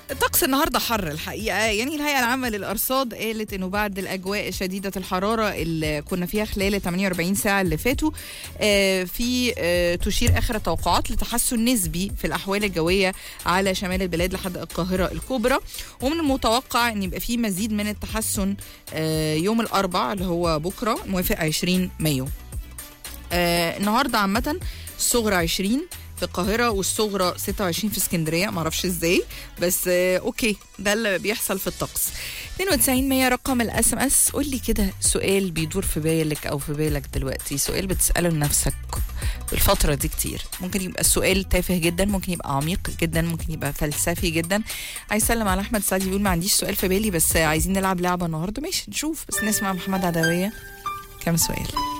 الطقس النهارده حر الحقيقه يعني الهيئه العامه للارصاد قالت انه بعد الاجواء شديده الحراره اللي كنا فيها خلال ال 48 ساعه اللي فاتوا آه، في آه، تشير اخر التوقعات لتحسن نسبي في الاحوال الجويه على شمال البلاد لحد القاهره الكبرى ومن المتوقع ان يبقى في مزيد من التحسن آه، يوم الاربعاء اللي هو بكره موافق 20 مايو آه، النهارده عامه الصغرى 20 في القاهرة والصغرى 26 في اسكندرية معرفش ازاي بس آه اوكي ده اللي بيحصل في الطقس 92 100 رقم الاس ام اس قول لي كده سؤال بيدور في بالك او في بالك دلوقتي سؤال بتسأله لنفسك الفترة دي كتير ممكن يبقى السؤال تافه جدا ممكن يبقى عميق جدا ممكن يبقى فلسفي جدا عايز اسلم على احمد سعد بيقول ما عنديش سؤال في بالي بس عايزين نلعب لعبة النهاردة ماشي نشوف بس نسمع محمد عدوية كم سؤال